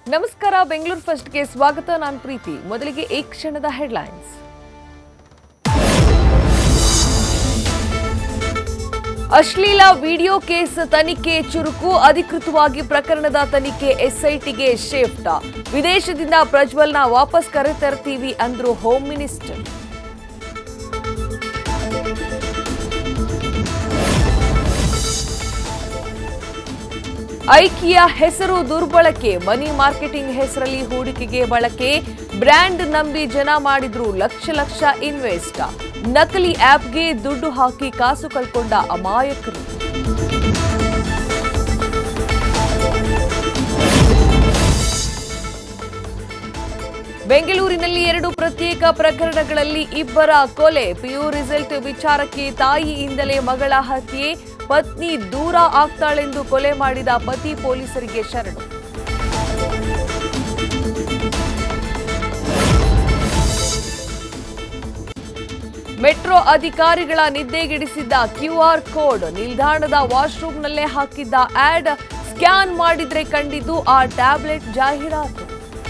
ನಮಸ್ಕಾರ ಬೆಂಗಳೂರು ಫಸ್ಟ್ಗೆ ಸ್ವಾಗತ ನಾನು ಪ್ರೀತಿ ಮೊದಲಿಗೆ ಈ ಕ್ಷಣದ ಹೆಡ್ಲೈನ್ಸ್ ಅಶ್ಲೀಲ ವಿಡಿಯೋ ಕೇಸ್ ತನಿಖೆ ಚುರುಕು ಅಧಿಕೃತವಾಗಿ ಪ್ರಕರಣದ ತನಿಖೆ ಎಸ್ಐಟಿಗೆ ಶಿಫ್ಟ್ ವಿದೇಶದಿಂದ ಪ್ರಜ್ವಲ್ನ ವಾಪಸ್ ಕರೆತರ್ತೀವಿ ಅಂದ್ರು ಹೋಮ್ ಮಿನಿಸ್ಟರ್ ಐಕಿಯ ಹೆಸರು ದುರ್ಬಳಕೆ ಮನಿ ಮಾರ್ಕೆಟಿಂಗ್ ಹೆಸರಲ್ಲಿ ಹೂಡಿಕೆಗೆ ಬಳಕೆ ಬ್ರ್ಯಾಂಡ್ ನಂಬಿ ಜನ ಮಾಡಿದ್ರು ಲಕ್ಷ ಲಕ್ಷ ಇನ್ವೆಸ್ಟ್ ನಕಲಿ ಆಪ್ಗೆ ದುಡ್ಡು ಹಾಕಿ ಕಾಸು ಕಳ್ಕೊಂಡ ಅಮಾಯಕರು ಬೆಂಗಳೂರಿನಲ್ಲಿ ಎರಡು ಪ್ರತ್ಯೇಕ ಪ್ರಕರಣಗಳಲ್ಲಿ ಇಬ್ಬರ ಕೊಲೆ ಪಿಯು ರಿಸಲ್ಟ್ ವಿಚಾರಕ್ಕೆ ತಾಯಿಯಿಂದಲೇ ಮಗಳ ಹತ್ಯೆ ಪತ್ನಿ ದೂರ ಆಗ್ತಾಳೆಂದು ಕೊಲೆ ಮಾಡಿದ ಪತಿ ಪೊಲೀಸರಿಗೆ ಶರಣು ಮೆಟ್ರೋ ಅಧಿಕಾರಿಗಳ ನಿದ್ದೆಗೆಡಿಸಿದ್ದ ಕ್ಯೂಆರ್ ಕೋಡ್ ನಿಲ್ದಾಣದ ವಾಶ್ರೂಮ್ನಲ್ಲೇ ಹಾಕಿದ್ದ ಆಡ್ ಸ್ಕ್ಯಾನ್ ಮಾಡಿದ್ರೆ ಕಂಡಿದ್ದು ಆ ಟ್ಯಾಬ್ಲೆಟ್ ಜಾಹೀರಾತು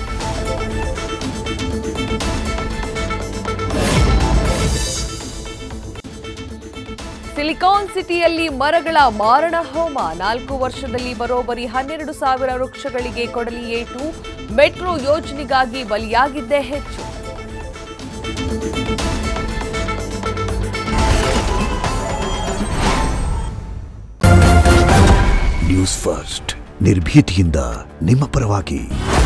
ಸಿಲಿಕಾನ್ ಸಿಟಿಯಲ್ಲಿ ಮರಗಳ ಮಾರಣ ಹೋಮ ನಾಲ್ಕು ವರ್ಷದಲ್ಲಿ ಬರೋಬ್ಬರಿ ಹನ್ನೆರಡು ಸಾವಿರ ವೃಕ್ಷಗಳಿಗೆ ಕೊಡಲಿ ಏಟು ಮೆಟ್ರೋ ಯೋಜನೆಗಾಗಿ ಬಲಿಯಾಗಿದ್ದೇ ಹೆಚ್ಚು ನ್ಯೂಸ್ ಫಸ್ಟ್ ನಿರ್ಭೀತಿಯಿಂದ ನಿಮ್ಮ ಪರವಾಗಿ